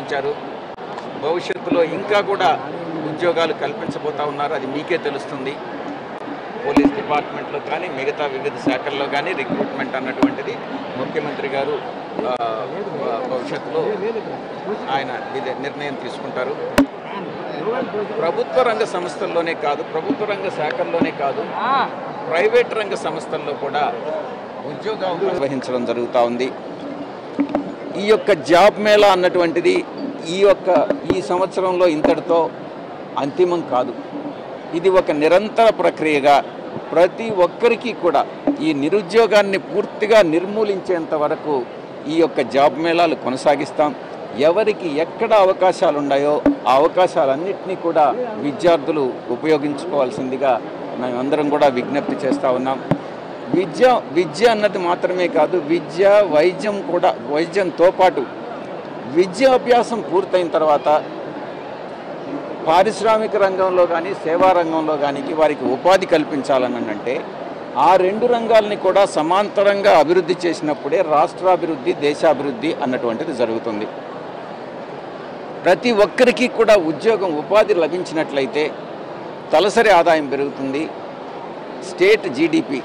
కల్పించారు భవిష్యత్తులో ఇంకా కూడా ఉద్యోగాలు కల్పించబోతా ఉన్నారు అది మీకే తెలుస్తుంది పోలీస్ డిపార్ట్మెంట్లో కానీ మిగతా వివిధ శాఖల్లో కానీ రిక్రూట్మెంట్ అన్నటువంటిది ముఖ్యమంత్రి గారు ఆ, భ- భవిష్యత్తులో ఆయన ఇది నిర్ణయం తీసుకుంటారు ప్రభుత్వ రంగ సంస్థల్లోనే కాదు ప్రభుత్వ రంగ శాఖల్లోనే కాదు ప్రైవేట్ రంగ సంస్థల్లో కూడా ఉద్యోగాలు నిర్వహించడం జరుగుతూ ఉంది ఈ యొక్క జాబ్ మేళా అన్నటువంటిది ఈ యొక్క ఈ సంవత్సరంలో ఇంతటితో అంతిమం కాదు ఇది ఒక నిరంతర ప్రక్రియగా ప్రతి ఒక్కరికి కూడా ఈ నిరుద్యోగాన్ని పూర్తిగా నిర్మూలించేంత వరకు ఈ యొక్క జాబ్ మేళాలు కొనసాగిస్తాం ఎవరికి ఎక్కడ అవకాశాలు ఉన్నాయో ఆ అవకాశాలన్నింటినీ కూడా విద్యార్థులు ఉపయోగించుకోవాల్సిందిగా మేమందరం కూడా విజ్ఞప్తి చేస్తూ ఉన్నాం విద్య విద్య అన్నది మాత్రమే కాదు విద్య వైద్యం కూడా వైద్యంతో పాటు విద్యాభ్యాసం పూర్తయిన తర్వాత పారిశ్రామిక రంగంలో కానీ సేవా రంగంలో కానీ వారికి ఉపాధి కల్పించాలని అంటే ఆ రెండు రంగాల్ని కూడా సమాంతరంగా అభివృద్ధి చేసినప్పుడే రాష్ట్రాభివృద్ధి దేశాభివృద్ధి అన్నటువంటిది జరుగుతుంది ప్రతి ఒక్కరికి కూడా ఉద్యోగం ఉపాధి లభించినట్లయితే తలసరి ఆదాయం పెరుగుతుంది స్టేట్ జీడిపి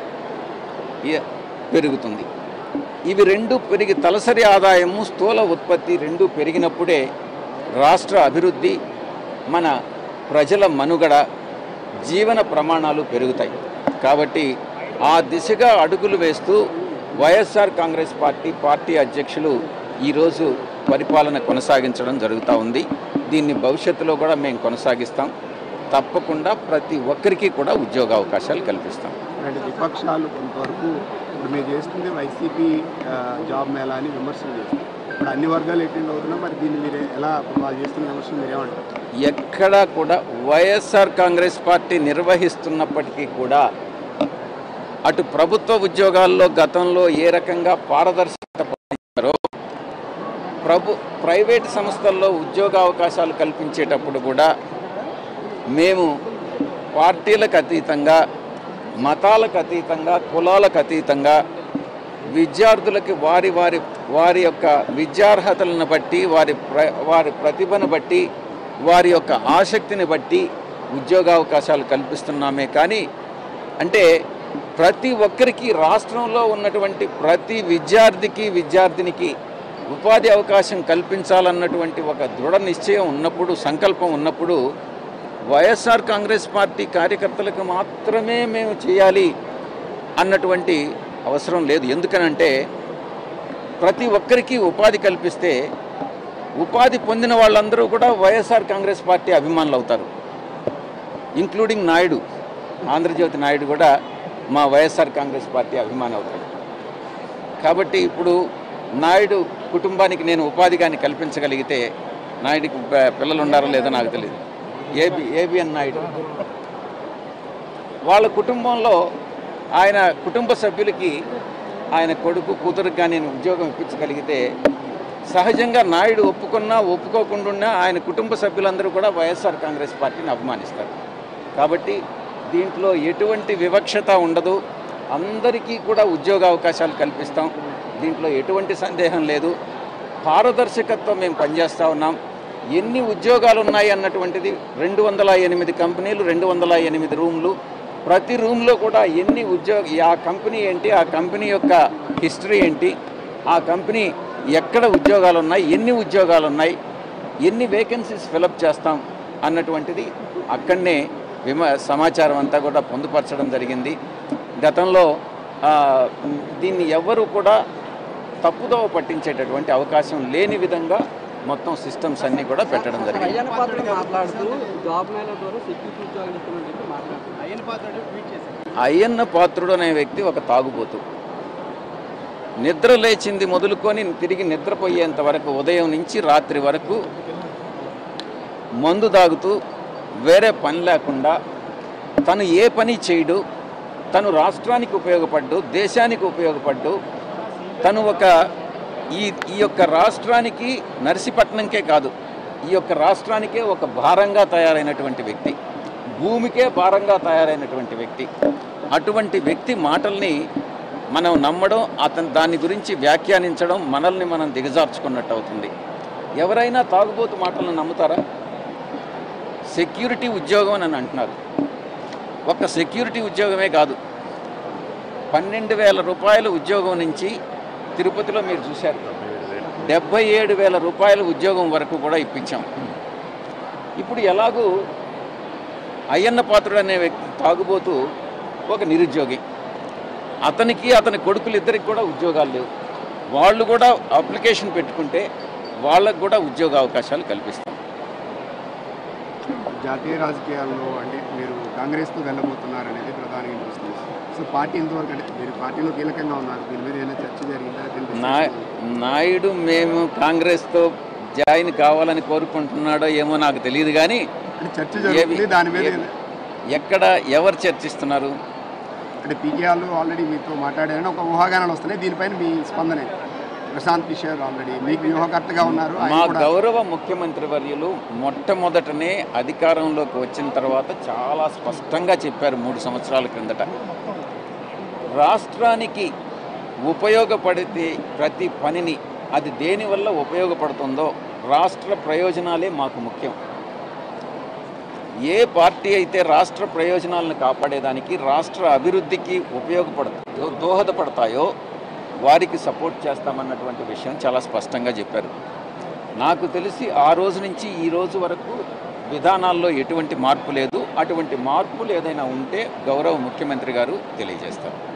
పెరుగుతుంది ఇవి రెండు పెరిగి తలసరి ఆదాయము స్థూల ఉత్పత్తి రెండు పెరిగినప్పుడే రాష్ట్ర అభివృద్ధి మన ప్రజల మనుగడ జీవన ప్రమాణాలు పెరుగుతాయి కాబట్టి ఆ దిశగా అడుగులు వేస్తూ వైఎస్ఆర్ కాంగ్రెస్ పార్టీ పార్టీ అధ్యక్షులు ఈరోజు పరిపాలన కొనసాగించడం జరుగుతూ ఉంది దీన్ని భవిష్యత్తులో కూడా మేము కొనసాగిస్తాం తప్పకుండా ప్రతి ఒక్కరికి కూడా ఉద్యోగ అవకాశాలు కల్పిస్తాం అంటే విపక్షాలు కొంతవరకు ఇప్పుడు మీరు చేస్తుంది వైసీపీ ఆ, జాబ్ మేళా అని విమర్శలు చేస్తారు ఇప్పుడు అన్ని వర్గాలు అటెండ్ అవుతున్నా మరి దీన్ని మీరు ఎలా ఇప్పుడు వాళ్ళు చేస్తున్న విమర్శలు మీరేమంటారు ఎక్కడా కూడా వైఎస్ఆర్ కాంగ్రెస్ పార్టీ నిర్వహిస్తున్నప్పటికీ కూడా అటు ప్రభుత్వ ఉద్యోగాల్లో గతంలో ఏ రకంగా పారదర్శకత పాటించారో ప్రభు ప్రైవేట్ సంస్థల్లో ఉద్యోగ అవకాశాలు కల్పించేటప్పుడు కూడా మేము పార్టీలకు అతీతంగా మతాలకు అతీతంగా కులాలకు అతీతంగా విద్యార్థులకి వారి వారి వారి యొక్క విద్యార్హతలను బట్టి వారి ప్ర వారి ప్రతిభను బట్టి వారి యొక్క ఆసక్తిని బట్టి ఉద్యోగావకాశాలు కల్పిస్తున్నామే కానీ అంటే ప్రతి ఒక్కరికి రాష్ట్రంలో ఉన్నటువంటి ప్రతి విద్యార్థికి విద్యార్థినికి ఉపాధి అవకాశం కల్పించాలన్నటువంటి ఒక దృఢ నిశ్చయం ఉన్నప్పుడు సంకల్పం ఉన్నప్పుడు వైఎస్ఆర్ కాంగ్రెస్ పార్టీ కార్యకర్తలకు మాత్రమే మేము చేయాలి అన్నటువంటి అవసరం లేదు ఎందుకనంటే ప్రతి ఒక్కరికి ఉపాధి కల్పిస్తే ఉపాధి పొందిన వాళ్ళందరూ కూడా వైఎస్ఆర్ కాంగ్రెస్ పార్టీ అభిమానులు అవుతారు ఇంక్లూడింగ్ నాయుడు ఆంధ్రజ్యోతి నాయుడు కూడా మా వైఎస్ఆర్ కాంగ్రెస్ పార్టీ అభిమాని అవుతాడు కాబట్టి ఇప్పుడు నాయుడు కుటుంబానికి నేను ఉపాధి కానీ కల్పించగలిగితే నాయుడికి ప- పిల్లలు ఉన్నారో లేదో నాకు తెలియదు ఏబి ఏబిఎన్ నాయుడు వాళ్ళ కుటుంబంలో ఆయన కుటుంబ సభ్యులకి ఆయన కొడుకు కూతురికి కానీ నేను ఉద్యోగం ఇప్పించగలిగితే సహజంగా నాయుడు ఒప్పుకున్నా ఒప్పుకోకుండా ఆయన కుటుంబ సభ్యులందరూ కూడా వైఎస్ఆర్ కాంగ్రెస్ పార్టీని అభిమానిస్తారు కాబట్టి దీంట్లో ఎటువంటి వివక్షత ఉండదు అందరికీ కూడా ఉద్యోగ అవకాశాలు కల్పిస్తాం దీంట్లో ఎటువంటి సందేహం లేదు పారదర్శకత్వం మేము పనిచేస్తూ ఉన్నాం ఎన్ని ఉద్యోగాలు ఉన్నాయి అన్నటువంటిది రెండు వందల ఎనిమిది కంపెనీలు రెండు వందల ఎనిమిది రూమ్లు ప్రతి రూమ్లో కూడా ఎన్ని ఉద్యోగ ఆ కంపెనీ ఏంటి ఆ కంపెనీ యొక్క హిస్టరీ ఏంటి ఆ కంపెనీ ఎక్కడ ఉద్యోగాలు ఉన్నాయి ఎన్ని ఉద్యోగాలు ఉన్నాయి ఎన్ని వేకెన్సీస్ ఫిలప్ చేస్తాం అన్నటువంటిది అక్కడనే విమ సమాచారం అంతా కూడా పొందుపరచడం జరిగింది గతంలో ఆ, దీన్ని ఎవ్వరూ కూడా తప్పుదోవ పట్టించేటటువంటి అవకాశం లేని విధంగా మొత్తం సిస్టమ్స్ అన్నీ కూడా పెట్టడం జరిగింది అయ్యన్న పాత్ర మాట్లాడుతూ జాబ్ మేళా ద్వారా సెక్యూరిటీ ఉద్యోగాలు ఇస్తామని చెప్పి మాట్లాడుతున్నారు అయ్యన్న పాత్ర ట్వీట్ చేశారు అయ్యన్న పాత్రుడు అనే వ్యక్తి ఒక తాగుబోతు నిద్ర లేచింది మొదలుకొని తిరిగి నిద్రపోయేంత వరకు ఉదయం నుంచి రాత్రి వరకు మందు తాగుతూ వేరే పని లేకుండా తను ఏ పని చేయడు తను రాష్ట్రానికి ఉపయోగపడ్డు దేశానికి ఉపయోగపడ్డు తను ఒక ఈ ఈ యొక్క రాష్ట్రానికి నర్సీపట్నంకే కాదు ఈ యొక్క రాష్ట్రానికే ఒక భారంగా తయారైనటువంటి వ్యక్తి భూమికే భారంగా తయారైనటువంటి వ్యక్తి అటువంటి వ్యక్తి మాటల్ని మనం నమ్మడం అతను దాని గురించి వ్యాఖ్యానించడం మనల్ని మనం దిగజార్చుకున్నట్టు అవుతుంది ఎవరైనా తాగుబోతు మాటలను నమ్ముతారా సెక్యూరిటీ ఉద్యోగం అని అంటున్నారు ఒక్క సెక్యూరిటీ ఉద్యోగమే కాదు పన్నెండు వేల రూపాయల ఉద్యోగం నుంచి తిరుపతిలో మీరు చూశారు డెబ్బై ఏడు వేల రూపాయల ఉద్యోగం వరకు కూడా ఇప్పించాం ఇప్పుడు ఎలాగూ అయ్యన్న పాత్రుడు అనే వ్యక్తి తాగుబోతూ ఒక నిరుద్యోగి అతనికి అతని కొడుకులు ఇద్దరికి కూడా ఉద్యోగాలు లేవు వాళ్ళు కూడా అప్లికేషన్ పెట్టుకుంటే వాళ్ళకు కూడా ఉద్యోగ అవకాశాలు కల్పిస్తాం జాతీయ రాజకీయాల్లో అంటే మీరు కాంగ్రెస్తో వెళ్ళబోతున్నారు అనేది ప్రధానంగా చూస్తుంది సో పార్టీ ఇంతవరకు అంటే మీరు పార్టీలో కీలకంగా ఉన్నారు దీని మీద ఏమైనా చర్చ జరిగిందా దీని నా నాయుడు మేము కాంగ్రెస్తో జాయిన్ కావాలని కోరుకుంటున్నాడో ఏమో నాకు తెలియదు కానీ అంటే చర్చ జరుగుతుంది దాని మీద ఏ- ఎక్కడ ఎవరు చర్చిస్తున్నారు అంటే పీకే వాళ్ళు ఆల్రెడీ మీతో మాట్లాడారని ఒక ఊహాగానాలు వస్తున్నాయి దీనిపైన మీ స్పందన ఏంటి? ప్రశాంత్ కిషోర్ ఆల్రెడీ మీకు వ్యూహకర్తగా ఉన్నారు ఆయన మా కూడా గౌరవ ముఖ్యమంత్రి వర్యులు మొట్టమొదటనే అధికారంలోకి వచ్చిన తర్వాత చాలా స్పష్టంగా చెప్పారు మూడు సంవత్సరాల క్రిందట రాష్ట్రానికి ఉపయోగపడితే ప్రతి పనిని అది దేనివల్ల ఉపయోగపడుతుందో రాష్ట్ర ప్రయోజనాలే మాకు ముఖ్యం ఏ పార్టీ అయితే రాష్ట్ర ప్రయోజనాలను కాపాడేదానికి రాష్ట్ర అభివృద్ధికి ఉపయోగపడతాయో దోహదపడతాయో వారికి సపోర్ట్ చేస్తామన్నటువంటి విషయం చాలా స్పష్టంగా చెప్పారు నాకు తెలిసి ఆ రోజు నుంచి ఈ రోజు వరకు విధానాల్లో ఎటువంటి మార్పు లేదు అటువంటి మార్పులు ఏదైనా ఉంటే గౌరవ ముఖ్యమంత్రి గారు తెలియజేస్తారు